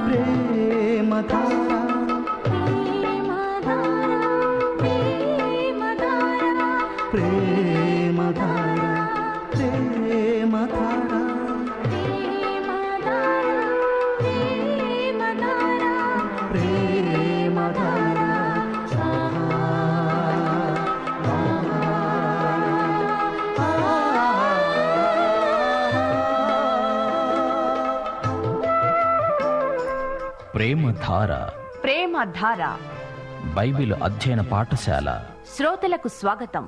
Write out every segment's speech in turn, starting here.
ప్రేమధార ప్రేమధార ప్రేమధార ప్రేమధార ప్రేమధార ప్రేమధార Bible అధ్యయన పాఠశాల శ్రోతలకు స్వాగతం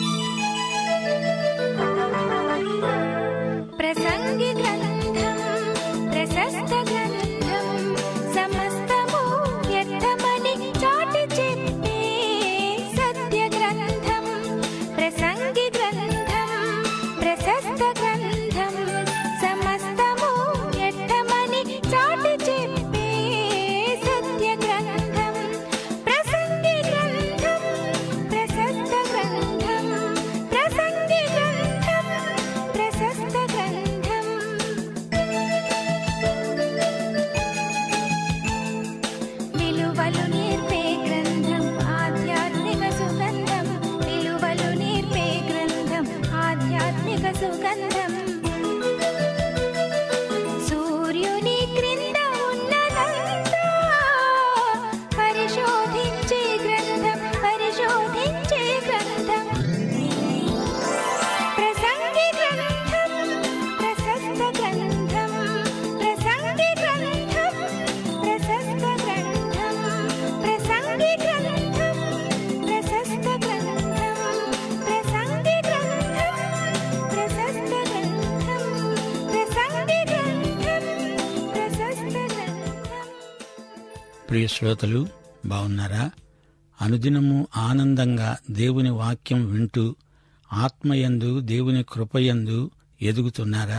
ప్రసంగి గ్రంథం ప్రశస్త గ్రంథం సమస్తము వ్యర్థమని చాటి చెప్పే సత్య గ్రంథం ప్రసంగి గ్రంథం ప్రశస్త గ్రంథం సమస్తము వ్యర్థమని చాటి చెప్పే సత్య గ్రంథం ప్రసంగి గ్రంథం ప్రశస్త గ్రంథం ప్రసంగి గ్రంథం ప్రశస్త గ్రంథం విలువలు నేర్పే గ్రంథం ఆధ్యాత్మిక సుగంధం విలువలు నేర్పే గ్రంథం ఆధ్యాత్మిక సుగంధం సూర్యుని క్రింద ఉన్నదంతా పరిశోధించే గ్రంథం పరిశోధించే గ్రంథం ప్రసంగి గ్రంథం ప్రశస్త గ్రంథం ప్రసంగి గ్రంథం ప్రశస్త గ్రంథం ప్రసంగి గ్రంథం ప్రశస్త గ్రంథం ప్రసంగి గ్రంథం ప్రశస్త గ్రంథం ప్రసంగి గ్రంథం ప్రశస్త గ్రంథం ప్రియ శ్రోతలు బాగున్నారా అనుదినము ఆనందంగా దేవుని వాక్యం వింటూ ఆత్మయందు దేవుని కృపయందు ఎదుగుతున్నారా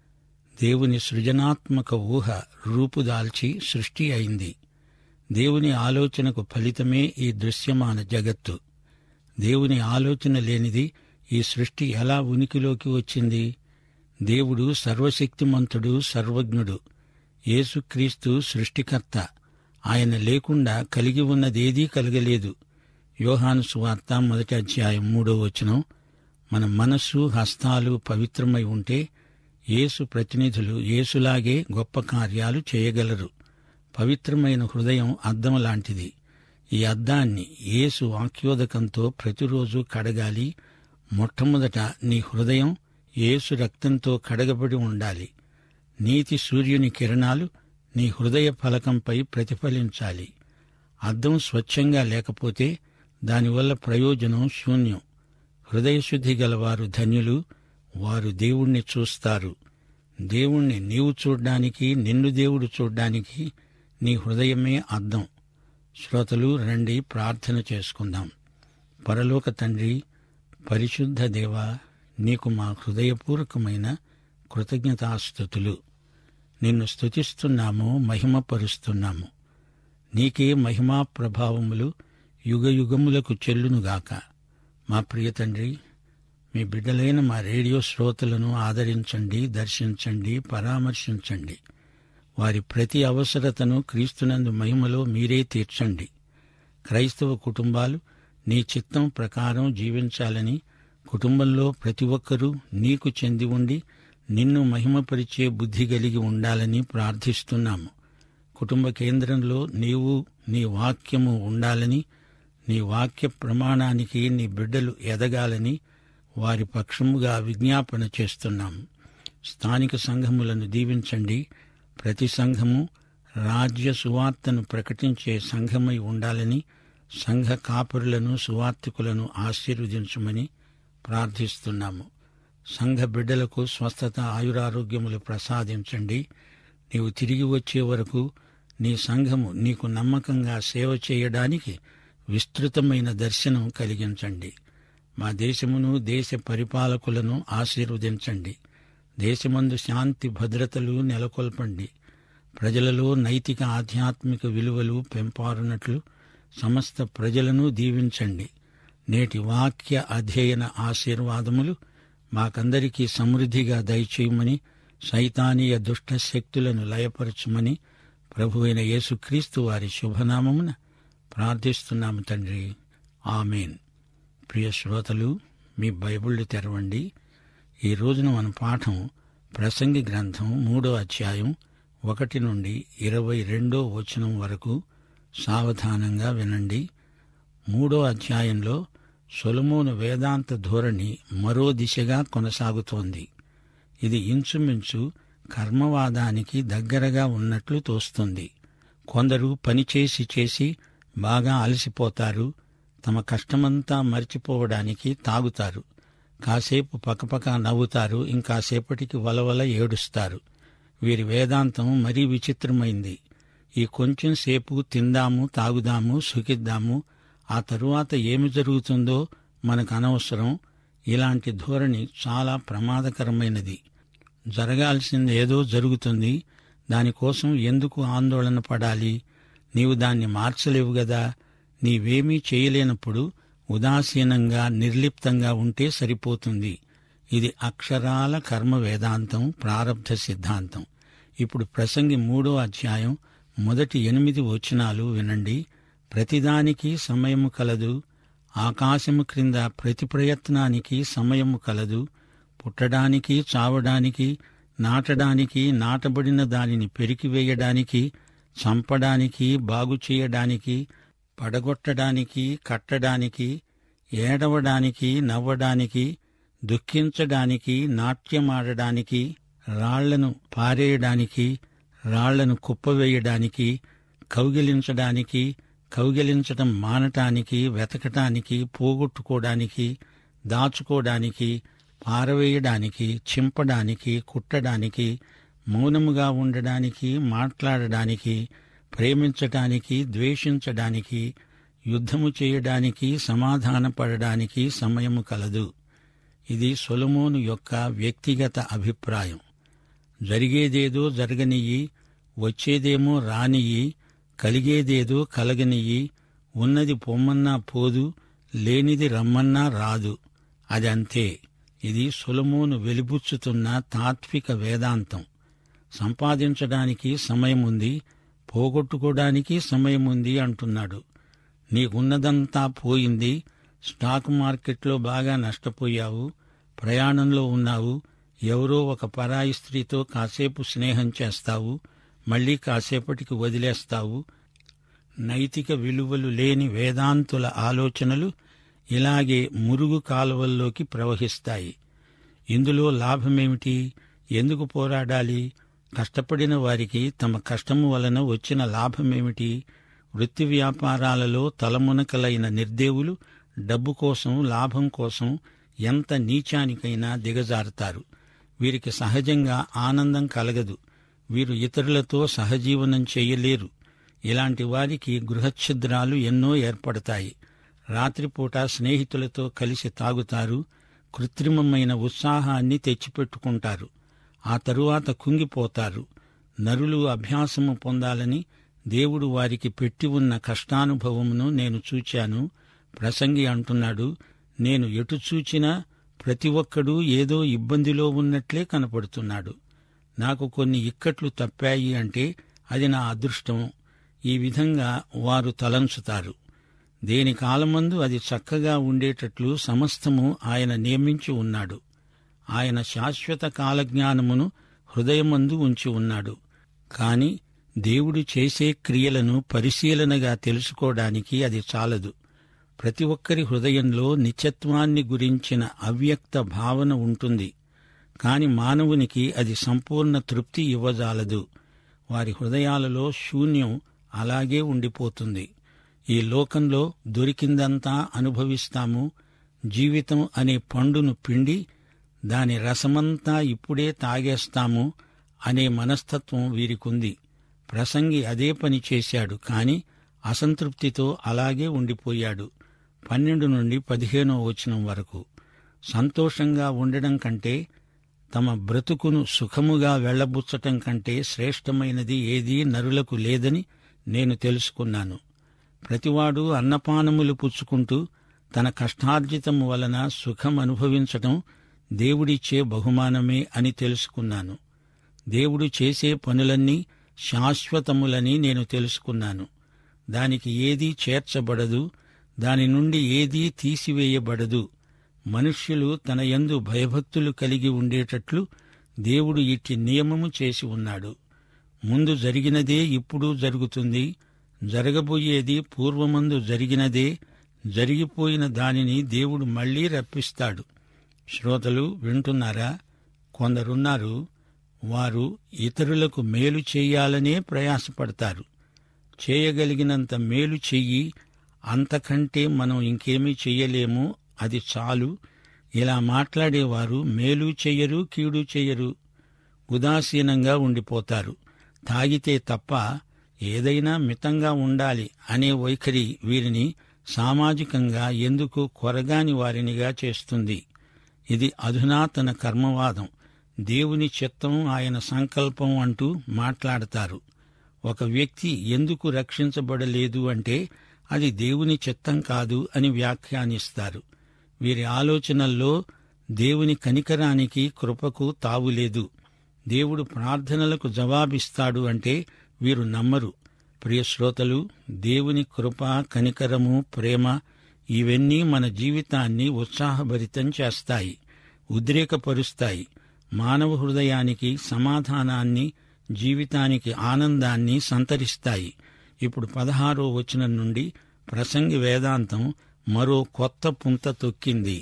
దేవుని సృజనాత్మక ఊహ రూపుదాల్చి సృష్టి అయింది దేవుని ఆలోచనకు ఫలితమే ఈ దృశ్యమాన జగత్తు దేవుని ఆలోచన లేనిది ఈ సృష్టి ఎలా ఉనికిలోకి వచ్చింది దేవుడు సర్వశక్తిమంతుడు సర్వజ్ఞుడు యేసుక్రీస్తు సృష్టికర్త ఆయన లేకుండా కలిగి ఉన్నదేదీ కలగలేదు యోహాను సువార్త మొదటి అధ్యాయం మూడో వచనం మన మనస్సు హస్తాలు పవిత్రమై ఉంటే యేసు ప్రతినిధులు యేసులాగే గొప్ప కార్యాలు చేయగలరు పవిత్రమైన హృదయం అద్దం లాంటిది ఈ అద్దాన్ని యేసు వాక్యోదకంతో ప్రతిరోజు కడగాలి మొట్టమొదట నీ హృదయం యేసు రక్తంతో కడగబడి ఉండాలి నీతి సూర్యుని కిరణాలు నీ హృదయ ఫలకంపై ప్రతిఫలించాలి అద్దం స్వచ్ఛంగా లేకపోతే దానివల్ల ప్రయోజనం శూన్యం హృదయశుద్ధి గలవారు ధన్యులు వారు దేవుణ్ణి చూస్తారు దేవుణ్ణి నీవు చూడ్డానికి నిన్ను దేవుడు చూడ్డానికి నీ హృదయమే అద్దం శ్రోతలు రండి ప్రార్థన చేసుకుందాం పరలోక తండ్రి పరిశుద్ధ దేవ నీకు మా హృదయపూర్వకమైన కృతజ్ఞతాస్థుతులు నిన్ను స్తుతిస్తున్నాము మహిమపరుస్తున్నాము నీకే మహిమా ప్రభావములు యుగ యుగములకు చెల్లునుగాక మా ప్రియ తండ్రి మీ బిడ్డలైన మా రేడియో శ్రోతలను ఆదరించండి దర్శించండి పరామర్శించండి వారి ప్రతి అవసరతను క్రీస్తునందు మహిమలో మీరే తీర్చండి క్రైస్తవ కుటుంబాలు నీ చిత్తం ప్రకారం జీవించాలని కుటుంబంలో ప్రతి ఒక్కరూ నీకు చెంది ఉండి నిన్ను మహిమపరిచే బుద్ధి కలిగి ఉండాలని ప్రార్థిస్తున్నాము కుటుంబ కేంద్రంలో నీవు నీ వాక్యము ఉండాలని నీ వాక్య ప్రమాణానికి నీ బిడ్డలు ఎదగాలని వారి పక్షముగా విజ్ఞాపన చేస్తున్నాము స్థానిక సంఘములను దీవించండి ప్రతి సంఘము రాజ్య సువార్తను ప్రకటించే సంఘమై ఉండాలని సంఘ కాపురులను సువార్తికులను ఆశీర్వదించమని ప్రార్థిస్తున్నాము సంఘ బిడ్డలకు స్వస్థత ఆయురారోగ్యములు ప్రసాదించండి నీవు తిరిగి వచ్చే వరకు నీ సంఘము నీకు నమ్మకంగా సేవ చేయడానికి విస్తృతమైన దర్శనం కలిగించండి మా దేశమును దేశ పరిపాలకులను ఆశీర్వదించండి దేశమందు శాంతి భద్రతలు నెలకొల్పండి ప్రజలలో నైతిక ఆధ్యాత్మిక విలువలు పెంపారునట్లు సమస్త ప్రజలను దీవించండి నేటి వాక్య అధ్యయన ఆశీర్వాదములు మాకందరికీ సమృద్ధిగా దయచేయమని సైతానీయ దుష్ట శక్తులను లయపరచుమని ప్రభు అయిన యేసుక్రీస్తు వారి శుభనామమున ప్రార్థిస్తున్నాము తండ్రి ఆమెన్ ప్రియ శ్రోతలు మీ బైబిళ్ళు తెరవండి ఈ రోజున మన పాఠం ప్రసంగి గ్రంథం మూడో అధ్యాయం ఒకటి నుండి ఇరవై రెండో వచనం వరకు సావధానంగా వినండి మూడో అధ్యాయంలో సొలమోను వేదాంత ధోరణి మరో దిశగా కొనసాగుతోంది ఇది ఇంచుమించు కర్మవాదానికి దగ్గరగా ఉన్నట్లు తోస్తుంది కొందరు పనిచేసి చేసి బాగా అలసిపోతారు తమ కష్టమంతా మర్చిపోవడానికి తాగుతారు కాసేపు పకపక నవ్వుతారు ఇంకాసేపటికి వలవల ఏడుస్తారు వీరి వేదాంతం మరీ విచిత్రమైంది ఈ కొంచెం సేపు తిందాము తాగుదాము సుఖిద్దాము ఆ తరువాత ఏమి జరుగుతుందో మనకు అనవసరం ఇలాంటి ధోరణి చాలా ప్రమాదకరమైనది జరగాల్సింది ఏదో జరుగుతుంది దానికోసం ఎందుకు ఆందోళన పడాలి నీవు దాన్ని మార్చలేవు గదా నీవేమీ చేయలేనప్పుడు ఉదాసీనంగా నిర్లిప్తంగా ఉంటే సరిపోతుంది ఇది అక్షరాల కర్మ వేదాంతం ప్రారబ్ధ సిద్ధాంతం ఇప్పుడు ప్రసంగి మూడో అధ్యాయం మొదటి ఎనిమిది వచనాలు వినండి ప్రతిదానికి సమయము కలదు ఆకాశము క్రింద ప్రతి ప్రయత్నానికి సమయము కలదు పుట్టడానికి చావడానికి నాటడానికి నాటబడిన దానిని పెరికివేయడానికి చంపడానికి బాగు చేయడానికి పడగొట్టడానికి కట్టడానికి ఏడవడానికి నవ్వడానికి దుఃఖించడానికి నాట్యమాడడానికి రాళ్లను పారేయడానికి రాళ్లను కుప్పవేయడానికి కౌగిలించడానికి కౌగిలించటం మానటానికి వెతకటానికి పోగొట్టుకోవడానికి దాచుకోవడానికి పారవేయడానికి చింపడానికి కుట్టడానికి మౌనముగా ఉండడానికి మాట్లాడడానికి ప్రేమించటానికి ద్వేషించడానికి యుద్ధము చేయడానికి సమాధానపడడానికి సమయము కలదు ఇది సొలమోను యొక్క వ్యక్తిగత అభిప్రాయం జరిగేదేదో జరగనియ్యి వచ్చేదేమో రానియ్యి కలిగేదేదో కలగనియ్యి ఉన్నది పొమ్మన్నా పోదు లేనిది రమ్మన్నా రాదు అది అంతే ఇది సులమోను వెలిబుచ్చుతున్న తాత్విక వేదాంతం సంపాదించడానికి సమయముంది పోగొట్టుకోవడానికి సమయముంది అంటున్నాడు నీకున్నదంతా పోయింది స్టాక్ మార్కెట్లో బాగా నష్టపోయావు ప్రయాణంలో ఉన్నావు ఎవరో ఒక పరాయి స్త్రీతో కాసేపు స్నేహం చేస్తావు మళ్ళీ కాసేపటికి వదిలేస్తావు నైతిక విలువలు లేని వేదాంతుల ఆలోచనలు ఇలాగే మురుగు కాలువల్లోకి ప్రవహిస్తాయి ఇందులో లాభమేమిటి ఎందుకు పోరాడాలి కష్టపడిన వారికి తమ కష్టము వలన వచ్చిన లాభమేమిటి వృత్తి వ్యాపారాలలో తలమునకలైన నిర్దేవులు డబ్బు కోసం లాభం కోసం ఎంత నీచానికైనా దిగజారుతారు వీరికి సహజంగా ఆనందం కలగదు వీరు ఇతరులతో సహజీవనం చేయలేరు ఇలాంటి వారికి గృహఛిద్రాలు ఎన్నో ఏర్పడతాయి రాత్రిపూట స్నేహితులతో కలిసి తాగుతారు కృత్రిమమైన ఉత్సాహాన్ని తెచ్చిపెట్టుకుంటారు ఆ తరువాత కుంగిపోతారు నరులు అభ్యాసము పొందాలని దేవుడు వారికి పెట్టి ఉన్న కష్టానుభవమును నేను చూచాను ప్రసంగి అంటున్నాడు నేను ఎటు చూచినా ప్రతి ఒక్కడూ ఏదో ఇబ్బందిలో ఉన్నట్లే కనపడుతున్నాడు నాకు కొన్ని ఇక్కట్లు తప్పాయి అంటే అది నా అదృష్టం ఈ విధంగా వారు తలంచుతారు దేని కాలమందు అది చక్కగా ఉండేటట్లు సమస్తము ఆయన నియమించి ఉన్నాడు ఆయన శాశ్వత కాలజ్ఞానమును హృదయమందు ఉంచి ఉన్నాడు కాని దేవుడు చేసే క్రియలను పరిశీలనగా తెలుసుకోవడానికి అది చాలదు ప్రతి ఒక్కరి హృదయంలో నిత్యత్వాన్ని గురించిన అవ్యక్త భావన ఉంటుంది కాని మానవునికి అది సంపూర్ణ తృప్తి ఇవ్వజాలదు వారి హృదయాలలో శూన్యం అలాగే ఉండిపోతుంది ఈ లోకంలో దొరికిందంతా అనుభవిస్తాము జీవితం అనే పండును పిండి దాని రసమంతా ఇప్పుడే తాగేస్తాము అనే మనస్తత్వం వీరికుంది ప్రసంగి అదే పని చేశాడు కాని అసంతృప్తితో అలాగే ఉండిపోయాడు పన్నెండు నుండి పదిహేనో వచనం వరకు సంతోషంగా ఉండడం కంటే తమ బ్రతుకును సుఖముగా వెళ్లబుచ్చటం కంటే శ్రేష్టమైనది ఏదీ నరులకు లేదని నేను తెలుసుకున్నాను ప్రతివాడు అన్నపానములు పుచ్చుకుంటూ తన కష్టార్జితము వలన సుఖం అనుభవించటం దేవుడిచ్చే బహుమానమే అని తెలుసుకున్నాను దేవుడు చేసే పనులన్నీ శాశ్వతములని నేను తెలుసుకున్నాను దానికి ఏదీ చేర్చబడదు దాని నుండి ఏదీ తీసివేయబడదు మనుష్యులు తన యందు భయభక్తులు కలిగి ఉండేటట్లు దేవుడు ఇట్టి నియమము చేసి ఉన్నాడు ముందు జరిగినదే ఇప్పుడు జరుగుతుంది జరగబోయేది పూర్వమందు జరిగినదే జరిగిపోయిన దానిని దేవుడు మళ్లీ రప్పిస్తాడు శ్రోతలు వింటున్నారా కొందరున్నారు వారు ఇతరులకు మేలు చేయాలనే ప్రయాసపడతారు చేయగలిగినంత మేలు చెయ్యి అంతకంటే మనం ఇంకేమీ చెయ్యలేము అది చాలు ఇలా మాట్లాడేవారు మేలు చెయ్యరు కీడు చెయ్యరు ఉదాసీనంగా ఉండిపోతారు తాగితే తప్ప ఏదైనా మితంగా ఉండాలి అనే వైఖరి వీరిని సామాజికంగా ఎందుకు కొరగాని వారినిగా చేస్తుంది ఇది అధునాతన కర్మవాదం దేవుని చిత్తం ఆయన సంకల్పం అంటూ మాట్లాడతారు ఒక వ్యక్తి ఎందుకు రక్షించబడలేదు అంటే అది దేవుని చిత్తం కాదు అని వ్యాఖ్యానిస్తారు వీరి ఆలోచనల్లో దేవుని కనికరానికి కృపకు తావులేదు దేవుడు ప్రార్థనలకు జవాబిస్తాడు అంటే వీరు నమ్మరు ప్రియ శ్రోతలు దేవుని కృప కనికరము ప్రేమ ఇవన్నీ మన జీవితాన్ని ఉత్సాహభరితం చేస్తాయి ఉద్రేకపరుస్తాయి మానవ హృదయానికి సమాధానాన్ని జీవితానికి ఆనందాన్ని సంతరిస్తాయి ఇప్పుడు పదహారో వచనం నుండి ప్రసంగి వేదాంతం మరో కొత్త పుంత తొక్కింది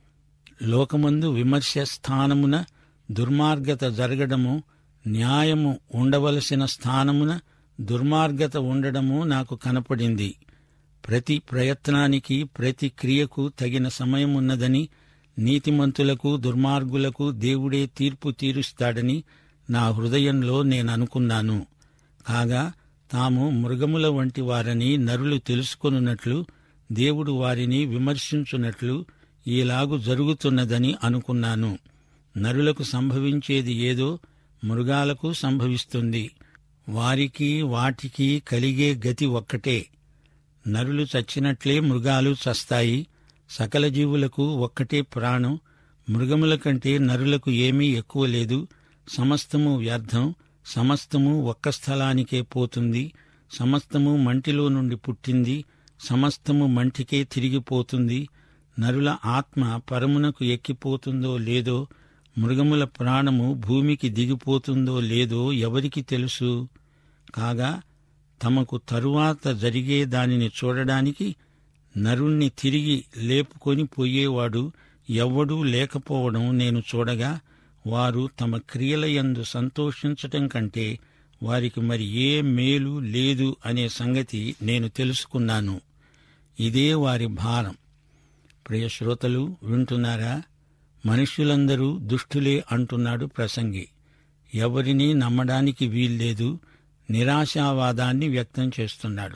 లోకమందు విమర్శ స్థానమున దుర్మార్గత జరగడము న్యాయము ఉండవలసిన స్థానమున దుర్మార్గత ఉండడము నాకు కనపడింది ప్రతి ప్రయత్నానికి ప్రతి క్రియకు తగిన సమయమున్నదని నీతిమంతులకు దుర్మార్గులకు దేవుడే తీర్పు తీరుస్తాడని నా హృదయంలో నేననుకున్నాను కాగా తాము మృగముల వంటి వారని నరులు తెలుసుకొనున్నట్లు దేవుడు వారిని విమర్శించున్నట్లు ఈలాగు జరుగుతున్నదని అనుకున్నాను నరులకు సంభవించేది ఏదో మృగాలకు సంభవిస్తుంది వారికి వాటికి కలిగే గతి ఒక్కటే నరులు చచ్చినట్లే మృగాలు చస్తాయి సకల జీవులకు ఒక్కటే ప్రాణం మృగముల కంటే నరులకు ఏమీ ఎక్కువ లేదు సమస్తము వ్యర్థం సమస్తము ఒక్క స్థలానికే పోతుంది సమస్తము మంటిలో నుండి పుట్టింది సమస్తము మంటికే తిరిగిపోతుంది నరుల ఆత్మ పరమునకు ఎక్కిపోతుందో లేదో మృగముల ప్రాణము భూమికి దిగిపోతుందో లేదో ఎవరికి తెలుసు కాగా తమకు తరువాత జరిగే దానిని చూడడానికి నరుణ్ణి తిరిగి లేపుకొని పోయేవాడు ఎవ్వడూ లేకపోవడం నేను చూడగా వారు తమ క్రియలయందు సంతోషించటం కంటే వారికి మరి ఏ మేలు లేదు అనే సంగతి నేను తెలుసుకున్నాను ఇదే వారి భారం ప్రియ శ్రోతలు వింటున్నారా మనుష్యులందరూ దుష్టులే అంటున్నాడు ప్రసంగి ఎవరినీ నమ్మడానికి వీల్లేదు నిరాశావాదాన్ని వ్యక్తం చేస్తున్నాడు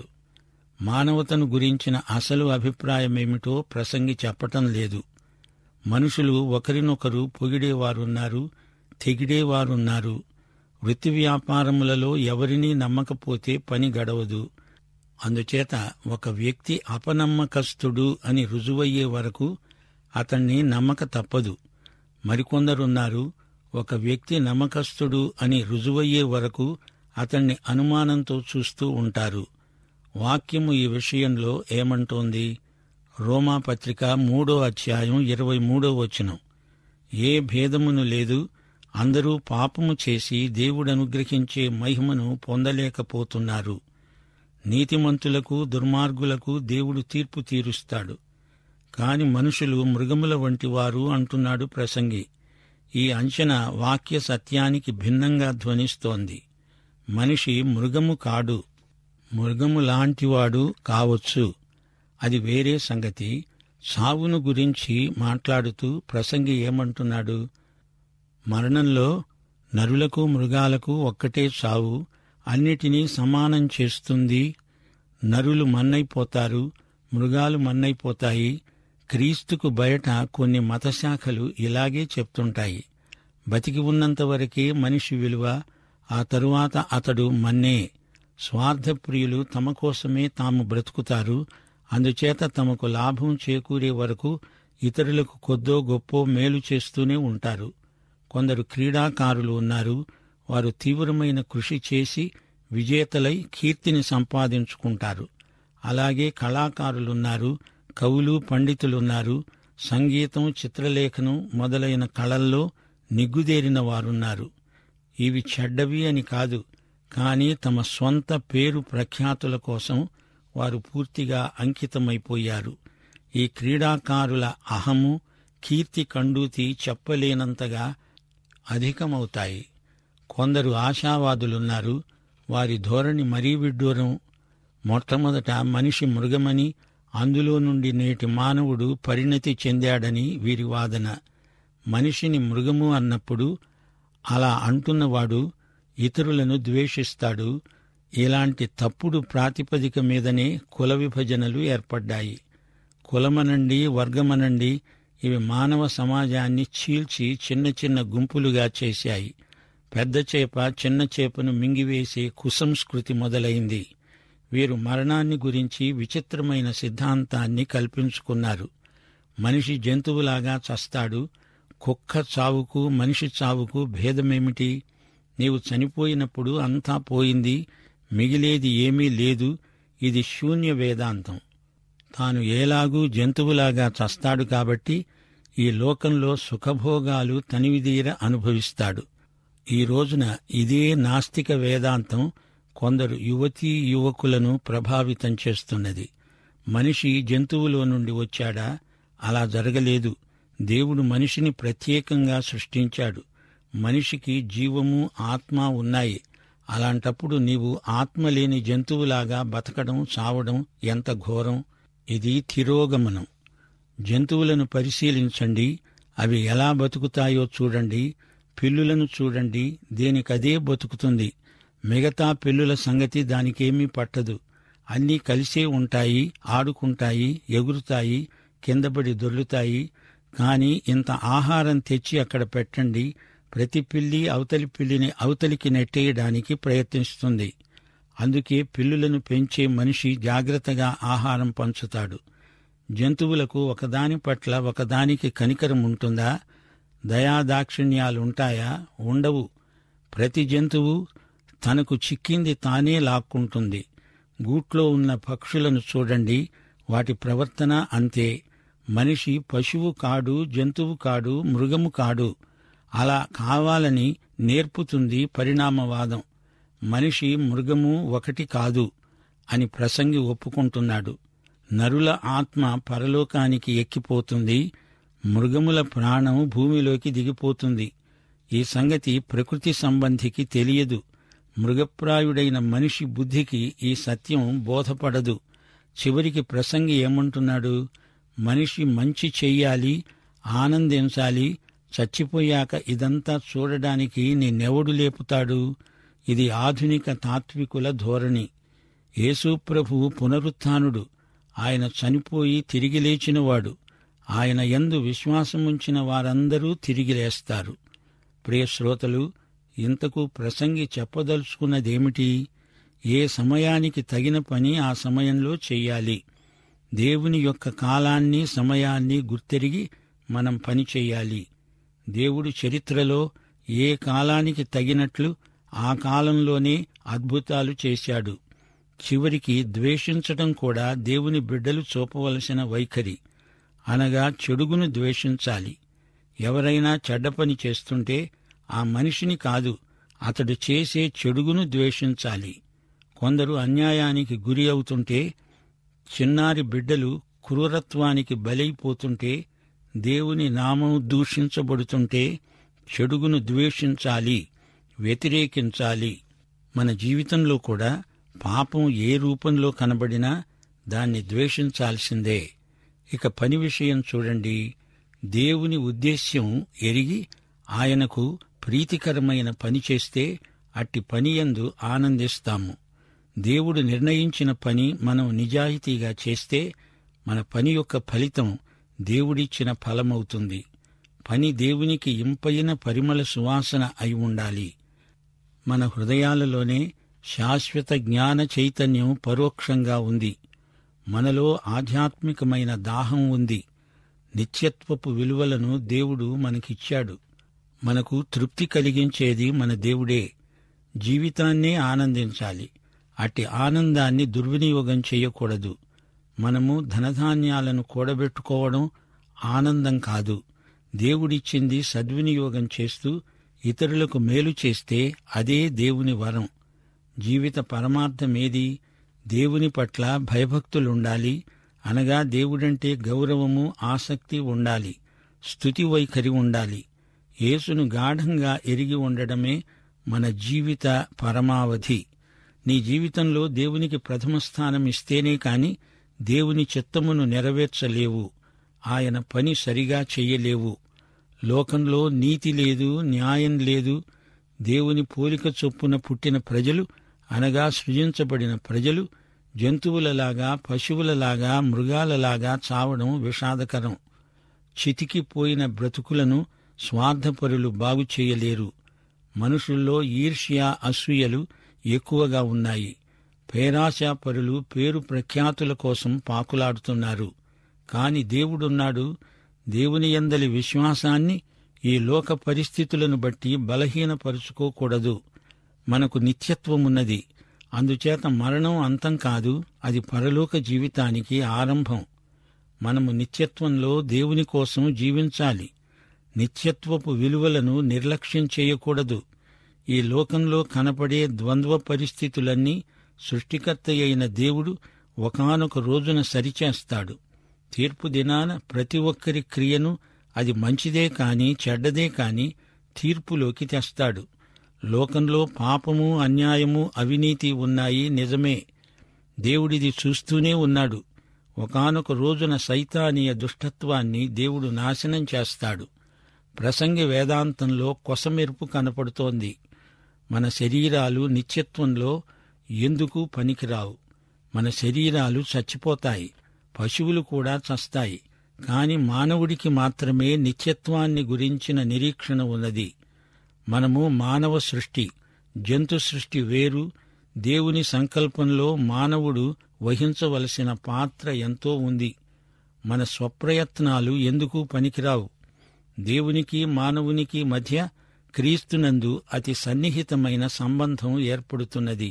మానవతను గురించిన అసలు అభిప్రాయమేమిటో ప్రసంగి చెప్పటం లేదు మనుషులు ఒకరినొకరు పొగిడేవారున్నారు తెగిడేవారున్నారు వృత్తి వ్యాపారములలో ఎవరినీ నమ్మకపోతే పని గడవదు అందుచేత ఒక వ్యక్తి అపనమ్మకస్తుడు అని రుజువయ్యే వరకు అతన్ని నమ్మక తప్పదు మరికొందరున్నారు ఒక వ్యక్తి నమ్మకస్తుడు అని రుజువయ్యే వరకు అతన్ని అనుమానంతో చూస్తూ ఉంటారు వాక్యము ఈ విషయంలో ఏమంటోంది రోమాపత్రిక మూడో అధ్యాయం ఇరవై మూడో వచనం ఏ భేదమును లేదు అందరూ పాపము చేసి దేవుడు అనుగ్రహించే మహిమను పొందలేకపోతున్నారు నీతిమంతులకు దుర్మార్గులకు దేవుడు తీర్పు తీరుస్తాడు కాని మనుషులు మృగముల వంటి వారు అంటున్నాడు ప్రసంగి ఈ అంచనా వాక్య సత్యానికి భిన్నంగా ధ్వనిస్తోంది మనిషి మృగము కాడు మృగము లాంటివాడు కావచ్చు అది వేరే సంగతి సావును గురించి మాట్లాడుతూ ప్రసంగి ఏమంటున్నాడు మరణంలో నరులకు మృగాలకు ఒక్కటే చావు అన్నిటినీ సమానం చేస్తుంది నరులు మన్నైపోతారు మృగాలు మన్నైపోతాయి క్రీస్తుకు బయట కొన్ని మతశాఖలు ఇలాగే చెప్తుంటాయి బతికి ఉన్నంత వరకే మనిషి విలువ ఆ తరువాత అతడు మన్నే స్వార్థప్రియులు తమ కోసమే తాము బ్రతుకుతారు అందుచేత తమకు లాభం చేకూరే వరకు ఇతరులకు కొద్దో గొప్పో మేలు చేస్తూనే ఉంటారు కొందరు క్రీడాకారులు ఉన్నారు వారు తీవ్రమైన కృషి చేసి విజేతలై కీర్తిని సంపాదించుకుంటారు అలాగే కళాకారులున్నారు కవులు పండితులున్నారు సంగీతం చిత్రలేఖనం మొదలైన కళల్లో నిగ్గుదేరిన వారున్నారు ఇవి చెడ్డవి అని కాదు కానీ తమ స్వంత పేరు ప్రఖ్యాతుల కోసం వారు పూర్తిగా అంకితమైపోయారు ఈ క్రీడాకారుల అహము కీర్తి కండూతి చెప్పలేనంతగా అధికమవుతాయి కొందరు ఆశావాదులున్నారు వారి ధోరణి మరీ విడ్డూరం మొట్టమొదట మనిషి మృగమని అందులో నుండి నేటి మానవుడు పరిణతి చెందాడని వీరి వాదన మనిషిని మృగము అన్నప్పుడు అలా అంటున్నవాడు ఇతరులను ద్వేషిస్తాడు ఇలాంటి తప్పుడు ప్రాతిపదిక మీదనే కుల విభజనలు ఏర్పడ్డాయి కులమనండి వర్గమనండి ఇవి మానవ సమాజాన్ని చీల్చి చిన్న చిన్న గుంపులుగా చేశాయి పెద్ద చేప చిన్న చేపను మింగివేసే కుసంస్కృతి మొదలైంది వీరు మరణాన్ని గురించి విచిత్రమైన సిద్ధాంతాన్ని కల్పించుకున్నారు మనిషి జంతువులాగా చస్తాడు కుక్క చావుకు మనిషి చావుకు భేదమేమిటి నీవు చనిపోయినప్పుడు అంతా పోయింది మిగిలేది ఏమీ లేదు ఇది శూన్య వేదాంతం తాను ఏలాగూ జంతువులాగా చస్తాడు కాబట్టి ఈ లోకంలో సుఖభోగాలు తనివిదీర అనుభవిస్తాడు ఈ రోజున ఇదే నాస్తిక వేదాంతం కొందరు యువతీ యువకులను ప్రభావితం చేస్తున్నది మనిషి జంతువులో నుండి వచ్చాడా అలా జరగలేదు దేవుడు మనిషిని ప్రత్యేకంగా సృష్టించాడు మనిషికి జీవము ఆత్మ ఉన్నాయి అలాంటప్పుడు నీవు ఆత్మ లేని జంతువులాగా బతకడం చావడం ఎంత ఘోరం ఇది తిరోగమనం జంతువులను పరిశీలించండి అవి ఎలా బతుకుతాయో చూడండి పిల్లులను చూడండి దేనికదే బతుకుతుంది మిగతా పిల్లుల సంగతి దానికేమీ పట్టదు అన్నీ కలిసే ఉంటాయి ఆడుకుంటాయి ఎగురుతాయి కిందపడి దొర్లుతాయి కాని ఇంత ఆహారం తెచ్చి అక్కడ పెట్టండి ప్రతి పిల్లి అవతలి పిల్లిని అవతలికి నెట్టేయడానికి ప్రయత్నిస్తుంది అందుకే పిల్లులను పెంచే మనిషి జాగ్రత్తగా ఆహారం పంచుతాడు జంతువులకు ఒకదాని పట్ల ఒకదానికి కనికరం ఉంటుందా దయాదాక్షిణ్యాలుంటాయా ఉండవు ప్రతి జంతువు తనకు చిక్కింది తానే లాక్కుంటుంది గూట్లో ఉన్న పక్షులను చూడండి వాటి ప్రవర్తన అంతే మనిషి పశువు కాడు జంతువు కాడు మృగము కాడు అలా కావాలని నేర్పుతుంది పరిణామవాదం మనిషి మృగము ఒకటి కాదు అని ప్రసంగి ఒప్పుకుంటున్నాడు నరుల ఆత్మ పరలోకానికి ఎక్కిపోతుంది మృగముల ప్రాణం భూమిలోకి దిగిపోతుంది ఈ సంగతి ప్రకృతి సంబంధికి తెలియదు మృగప్రాయుడైన మనిషి బుద్ధికి ఈ సత్యం బోధపడదు చివరికి ప్రసంగి ఏమంటున్నాడు మనిషి మంచి చెయ్యాలి ఆనందించాలి చచ్చిపోయాక ఇదంతా చూడడానికి నిన్నెవడు లేపుతాడు ఇది ఆధునిక తాత్వికుల ధోరణి యేసుప్రభు పునరుత్థానుడు ఆయన చనిపోయి తిరిగి లేచినవాడు ఆయన యందు విశ్వాసముంచిన వారందరూ తిరిగి లేస్తారు ప్రియ శ్రోతలు ఇంతకు ప్రసంగి చెప్పదలుచుకున్నదేమిటి ఏ సమయానికి తగిన పని ఆ సమయంలో చెయ్యాలి దేవుని యొక్క కాలాన్ని సమయాన్ని గుర్తెరిగి మనం పని చెయ్యాలి దేవుడు చరిత్రలో ఏ కాలానికి తగినట్లు ఆ కాలంలోనే అద్భుతాలు చేశాడు చివరికి ద్వేషించటం కూడా దేవుని బిడ్డలు చూపవలసిన వైఖరి అనగా చెడుగును ద్వేషించాలి ఎవరైనా చెడ్డ పని చేస్తుంటే ఆ మనిషిని కాదు అతడు చేసే చెడుగును ద్వేషించాలి కొందరు అన్యాయానికి గురి అవుతుంటే చిన్నారి బిడ్డలు క్రూరత్వానికి బలైపోతుంటే దేవుని నామం దూషించబడుతుంటే చెడుగును ద్వేషించాలి వ్యతిరేకించాలి మన జీవితంలో కూడా పాపం ఏ రూపంలో కనబడినా దాన్ని ద్వేషించాల్సిందే ఇక పని విషయం చూడండి దేవుని ఉద్దేశ్యం ఎరిగి ఆయనకు ప్రీతికరమైన పని చేస్తే అట్టి పనియందు ఆనందిస్తాము దేవుడు నిర్ణయించిన పని మనం నిజాయితీగా చేస్తే మన పని యొక్క ఫలితం దేవుడిచ్చిన ఫలమవుతుంది పని దేవునికి ఇంపైన పరిమళ సువాసన అయి ఉండాలి మన హృదయాలలోనే శాశ్వత జ్ఞాన చైతన్యం పరోక్షంగా ఉంది మనలో ఆధ్యాత్మికమైన దాహం ఉంది నిత్యత్వపు విలువలను దేవుడు మనకిచ్చాడు మనకు తృప్తి కలిగించేది మన దేవుడే జీవితాన్నే ఆనందించాలి అట్టి ఆనందాన్ని దుర్వినియోగం చేయకూడదు మనము ధనధాన్యాలను కూడబెట్టుకోవడం ఆనందం కాదు దేవుడిచ్చింది సద్వినియోగం చేస్తూ ఇతరులకు మేలు చేస్తే అదే దేవుని వరం జీవిత పరమార్థమేది దేవుని పట్ల భయభక్తులుండాలి అనగా దేవుడంటే గౌరవము ఆసక్తి ఉండాలి స్థుతి వైఖరి ఉండాలి యేసును గాఢంగా ఎరిగి ఉండడమే మన జీవిత పరమావధి నీ జీవితంలో దేవునికి ప్రథమ స్థానం ఇస్తేనే కాని దేవుని చిత్తమును నెరవేర్చలేవు ఆయన పని సరిగా చెయ్యలేవు లోకంలో నీతి లేదు న్యాయం లేదు దేవుని పోలిక చొప్పున పుట్టిన ప్రజలు అనగా సృజించబడిన ప్రజలు జంతువులలాగా పశువులలాగా మృగాలలాగా చావడం విషాదకరం చితికిపోయిన బ్రతుకులను స్వార్థపరులు బాగు చేయలేరు మనుషుల్లో ఈర్ష్య అసూయలు ఎక్కువగా ఉన్నాయి పేరాశాపరులు పేరు ప్రఖ్యాతుల కోసం పాకులాడుతున్నారు కాని దేవుడున్నాడు దేవుని యందలి విశ్వాసాన్ని ఈ లోక పరిస్థితులను బట్టి బలహీనపరుచుకోకూడదు మనకు నిత్యత్వమున్నది అందుచేత మరణం అంతం కాదు అది పరలోక జీవితానికి ఆరంభం మనము నిత్యత్వంలో దేవుని కోసం జీవించాలి నిత్యత్వపు విలువలను నిర్లక్ష్యం చేయకూడదు ఈ లోకంలో కనపడే ద్వంద్వ పరిస్థితులన్నీ సృష్టికర్త అయిన దేవుడు ఒకానొక రోజున సరిచేస్తాడు తీర్పు దినాన ప్రతి ఒక్కరి క్రియను అది మంచిదే కాని చెడ్డదే కాని తీర్పులోకి తెస్తాడు లోకంలో పాపము అన్యాయము అవినీతి ఉన్నాయి నిజమే దేవుడిది చూస్తూనే ఉన్నాడు ఒకానొక రోజున సైతానీయ దుష్టత్వాన్ని దేవుడు నాశనం చేస్తాడు ప్రసంగి వేదాంతంలో కొసమెరుపు కనపడుతోంది మన శరీరాలు నిత్యత్వంలో ఎందుకు పనికిరావు మన శరీరాలు చచ్చిపోతాయి పశువులు కూడా చస్తాయి కాని మానవుడికి మాత్రమే నిత్యత్వాన్ని గురించిన నిరీక్షణ ఉన్నది మనము మానవ సృష్టి జంతు సృష్టి వేరు దేవుని సంకల్పంలో మానవుడు వహించవలసిన పాత్ర ఎంతో ఉంది మన స్వప్రయత్నాలు ఎందుకు పనికిరావు దేవునికి మానవునికి మధ్య క్రీస్తునందు అతి సన్నిహితమైన సంబంధం ఏర్పడుతున్నది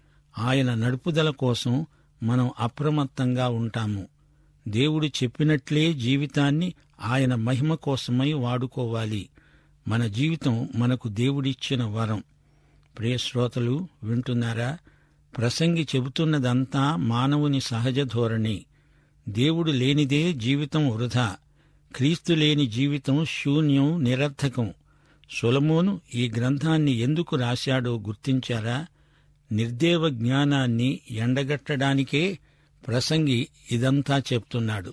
ఆయన నడుపుదల కోసం మనం అప్రమత్తంగా ఉంటాము దేవుడు చెప్పినట్లే జీవితాన్ని ఆయన మహిమ కోసమై వాడుకోవాలి మన జీవితం మనకు దేవుడిచ్చిన వరం ప్రియ శ్రోతలు వింటున్నారా ప్రసంగి చెబుతున్నదంతా మానవుని సహజ ధోరణి దేవుడు లేనిదే జీవితం వృధా క్రీస్తు లేని జీవితం శూన్యం నిరర్థకం సొలమోను ఈ గ్రంథాన్ని ఎందుకు రాశాడో గుర్తించారా నిర్దేవ జ్ఞానాన్ని ఎండగట్టడానికే ప్రసంగి ఇదంతా చెప్తున్నాడు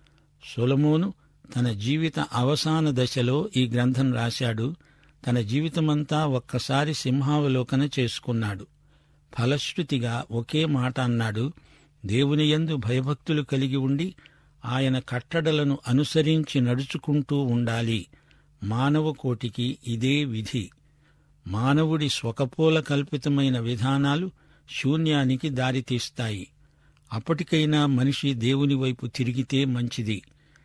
సొలమోను తన జీవిత అవసాన దశలో ఈ గ్రంథం రాశాడు తన జీవితమంతా ఒక్కసారి సింహావలోకన చేసుకున్నాడు ఫలశ్రుతిగా ఒకే మాట అన్నాడు దేవుని యందు భయభక్తులు కలిగి ఉండి ఆయన కట్టడలను అనుసరించి నడుచుకుంటూ ఉండాలి మానవ కోటికి ఇదే విధి మానవుడి స్వకపోల కల్పితమైన విధానాలు శూన్యానికి దారితీస్తాయి అప్పటికైనా మనిషి దేవుని వైపు తిరిగితే మంచిది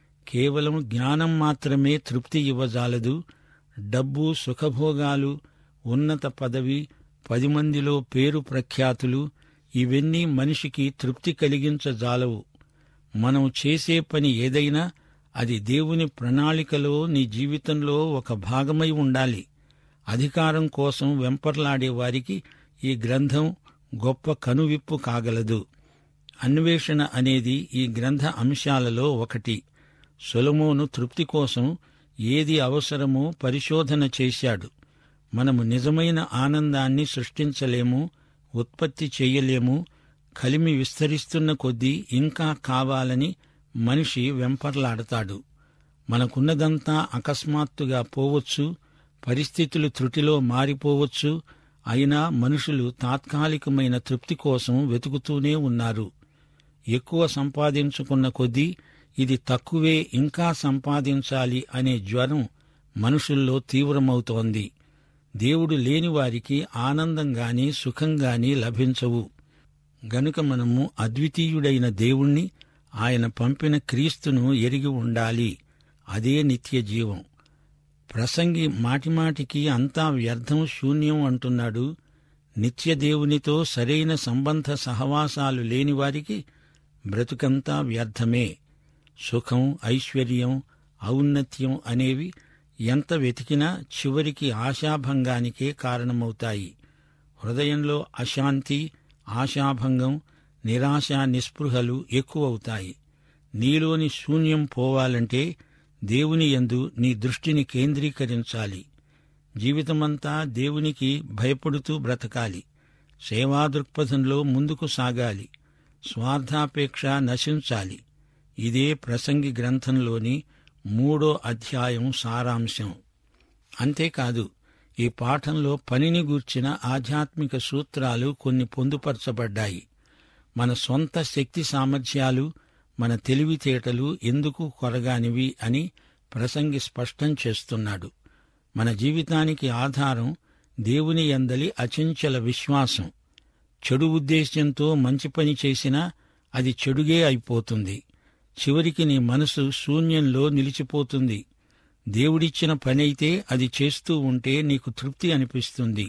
కేవలం జ్ఞానం మాత్రమే తృప్తి ఇవ్వజాలదు డబ్బు సుఖభోగాలు ఉన్నత పదవి పది మందిలో పేరు ప్రఖ్యాతులు ఇవన్నీ మనిషికి తృప్తి కలిగించజాలవు మనం చేసే పని ఏదైనా అది దేవుని ప్రణాళికలో నీ జీవితంలో ఒక భాగమై ఉండాలి అధికారం కోసం వెంపర్లాడే వారికి ఈ గ్రంథం గొప్ప కనువిప్పు కాగలదు అన్వేషణ అనేది ఈ గ్రంథ అంశాలలో ఒకటి సొలమోను తృప్తి కోసం ఏది అవసరమో పరిశోధన చేశాడు మనము నిజమైన ఆనందాన్ని సృష్టించలేము ఉత్పత్తి చేయలేము కలిమి విస్తరిస్తున్న కొద్దీ ఇంకా కావాలని మనిషి వెంపర్లాడతాడు మనకున్నదంతా అకస్మాత్తుగా పోవచ్చు పరిస్థితులు త్రుటిలో మారిపోవచ్చు అయినా మనుషులు తాత్కాలికమైన తృప్తి కోసం వెతుకుతూనే ఉన్నారు ఎక్కువ సంపాదించుకున్న కొద్దీ ఇది తక్కువే ఇంకా సంపాదించాలి అనే జ్వరం మనుషుల్లో తీవ్రమవుతోంది దేవుడు లేని వారికి ఆనందంగాని సుఖంగాని లభించవు గనుక మనము అద్వితీయుడైన దేవుణ్ణి ఆయన పంపిన క్రీస్తును ఎరిగి ఉండాలి అదే నిత్య జీవం ప్రసంగి మాటిమాటికి అంతా వ్యర్థం శూన్యం అంటున్నాడు నిత్య దేవునితో సరైన సంబంధ సహవాసాలు లేని వారికి బ్రతుకంతా వ్యర్థమే సుఖం ఐశ్వర్యం ఔన్నత్యం అనేవి ఎంత వెతికినా చివరికి ఆశాభంగానికే కారణమవుతాయి హృదయంలో అశాంతి ఆశాభంగం నిరాశ నిస్పృహలు ఎక్కువవుతాయి నీలోని శూన్యం పోవాలంటే దేవుని యందు నీ దృష్టిని కేంద్రీకరించాలి జీవితమంతా దేవునికి భయపడుతూ బ్రతకాలి సేవా దృక్పథంలో ముందుకు సాగాలి స్వార్థాపేక్ష నశించాలి ఇదే ప్రసంగి గ్రంథంలోని మూడో అధ్యాయం సారాంశం అంతేకాదు ఈ పాఠంలో పనిని గూర్చిన ఆధ్యాత్మిక సూత్రాలు కొన్ని పొందుపరచబడ్డాయి మన సొంత శక్తి సామర్థ్యాలు మన తెలివితేటలు ఎందుకు కొరగానివి అని ప్రసంగి స్పష్టం చేస్తున్నాడు మన జీవితానికి ఆధారం దేవుని యందలి అచంచల విశ్వాసం చెడు ఉద్దేశ్యంతో మంచి పని చేసినా అది చెడుగే అయిపోతుంది చివరికి నీ మనసు శూన్యంలో నిలిచిపోతుంది దేవుడిచ్చిన పనైతే అది చేస్తూ ఉంటే నీకు తృప్తి అనిపిస్తుంది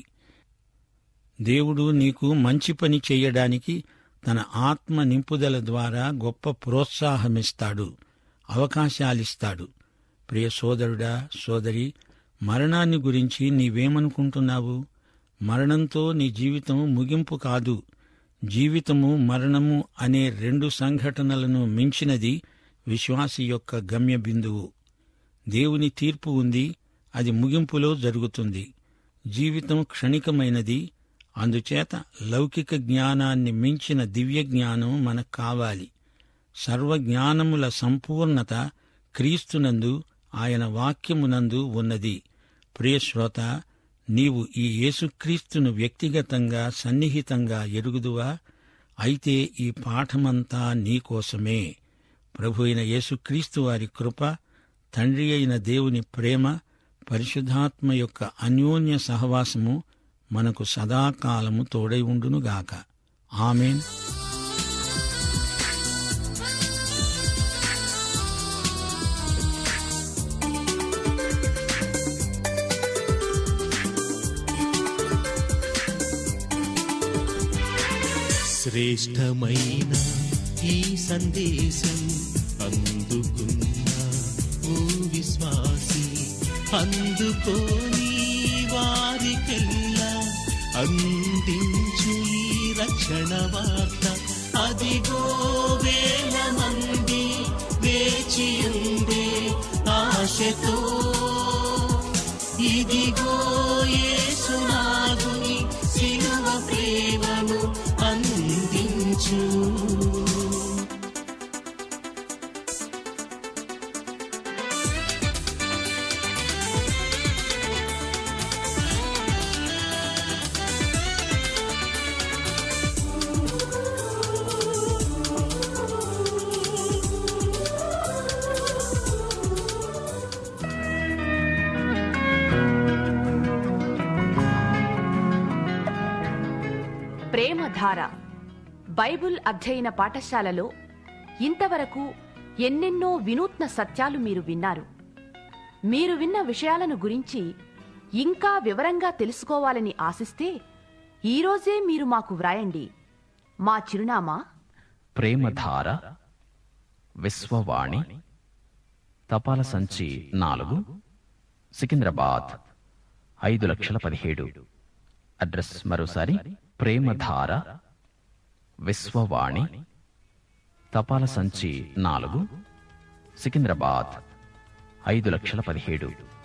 దేవుడు నీకు మంచి పని చెయ్యడానికి తన ఆత్మ నింపుదల ద్వారా గొప్ప ప్రోత్సాహమిస్తాడు అవకాశాలిస్తాడు ప్రియ సోదరుడా సోదరి మరణాన్ని గురించి నీవేమనుకుంటున్నావు మరణంతో నీ జీవితం ముగింపు కాదు జీవితము మరణము అనే రెండు సంఘటనలను మించినది విశ్వాసి యొక్క గమ్య బిందువు దేవుని తీర్పు ఉంది అది ముగింపులో జరుగుతుంది జీవితం క్షణికమైనది అందుచేత లౌకిక జ్ఞానాన్ని మించిన దివ్య జ్ఞానం మనకు కావాలి సర్వజ్ఞానముల సంపూర్ణత క్రీస్తునందు ఆయన వాక్యమునందు ఉన్నది ప్రియశ్రోత నీవు ఈ యేసుక్రీస్తును వ్యక్తిగతంగా సన్నిహితంగా ఎరుగుదువా అయితే ఈ పాఠమంతా నీకోసమే ప్రభు అయిన యేసుక్రీస్తు వారి కృప తండ్రి అయిన దేవుని ప్రేమ పరిశుద్ధాత్మ యొక్క అన్యోన్య సహవాసము మనకు సదాకాలము తోడై ఉండునుగాక ఆమెన్ శ్రేష్టమైన ఈ సందేశం అందుకున్న ఓ విశ్వాసి అందుకోని వారికెల్లా అందించు ఈ రక్షణ వార్త అదిగో వేల మంది వేచియుండే ఆశతో ఇదిగో యేసునాథుని సిలువ ప్రేమను అందించు ప్రేమధార బైబుల్ అధ్యయన పాఠశాలలో ఇంతవరకు ఎన్నెన్నో వినూత్న సత్యాలు మీరు విన్నారు మీరు విన్న విషయాలను గురించి ఇంకా వివరంగా తెలుసుకోవాలని ఆశిస్తే ఈరోజే మీరు మాకు వ్రాయండి మా చిరునామా ప్రేమధార విశ్వవాణి తపాల సంచి నాలుగు సికింద్రాబాద్ ఐదు లక్షల పదిహేడు అడ్రస్ మరోసారి ప్రేమధార విశ్వవాణి తపాల సంచి నాలుగు సికింద్రాబాద్ ఐదు లక్షల పదిహేడు